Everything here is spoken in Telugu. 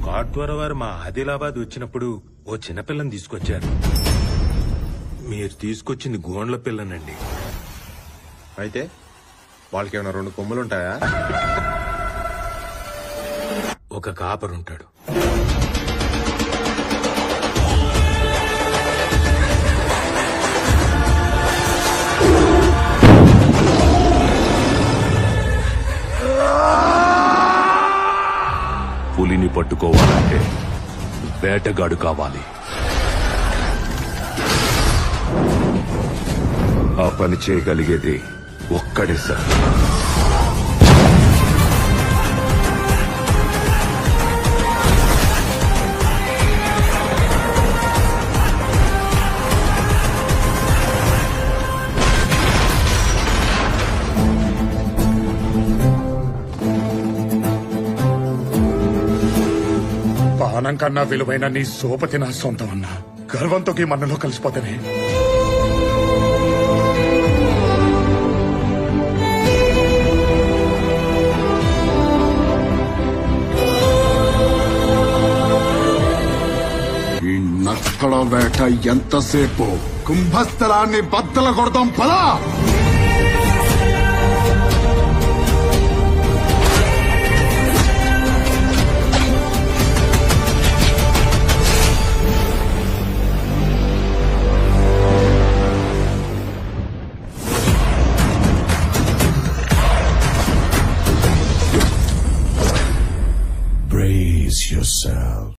కాట్వర వారు మా ఆదిలాబాద్ వచ్చినప్పుడు ఓ చిన్నపిల్లని తీసుకొచ్చారు మీరు తీసుకొచ్చింది గోండ్ల పిల్లనండి అయితే వాళ్ళకి ఏమైనా రెండు కొమ్ములు ఉంటాయా ఒక కాపరుంటాడు పులిని పట్టుకోవాలంటే వేటగాడు కావాలి ఆ పని చేయగలిగేది ఒక్కడే సార్ పానం కన్నా విలువైన నీ సోపతి నా సొంతం అన్నా గర్వంతో ఈ మన్నలో కలిసిపోతానే ఈ నక్కల వేట ఎంతసేపు కుంభస్థలాన్ని బద్దల కొడతాం పదా